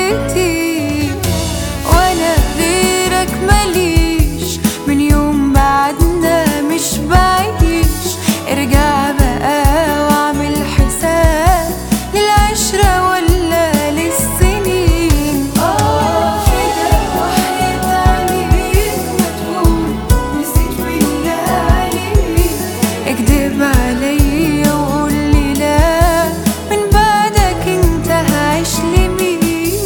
غربتي وانا غيرك ماليش من يوم بعدنا مش بعيش ارجع بقى واعمل حساب للعشرة ولا للسنين اه كده وحياة عينيك ما تكون نسيت بالله عليك اكدب عليا وقول لي لا من بعدك انت هعيش لمين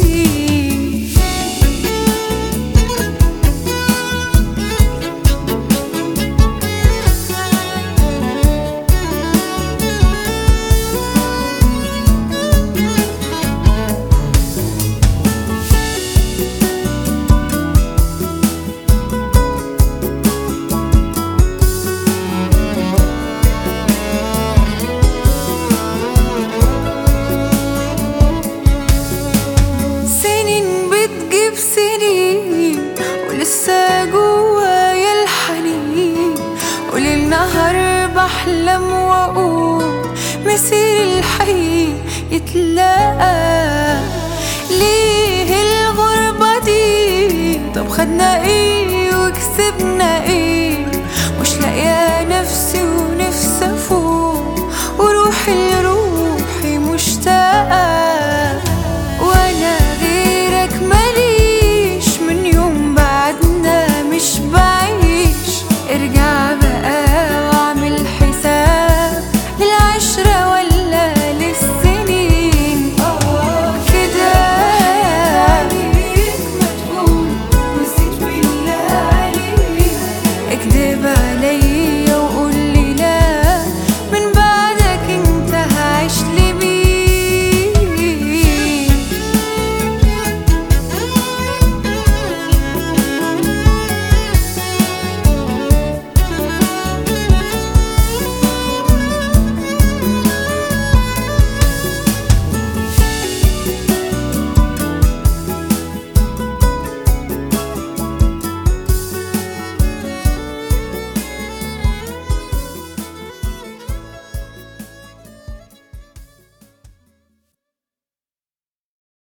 سنين بتجيب سنين ولسه جوايا الحنين وليل نهار بحلم واقول مسير الحي يتلاقى ليه الغربة دي طب خدنا ايه وكسبنا ايه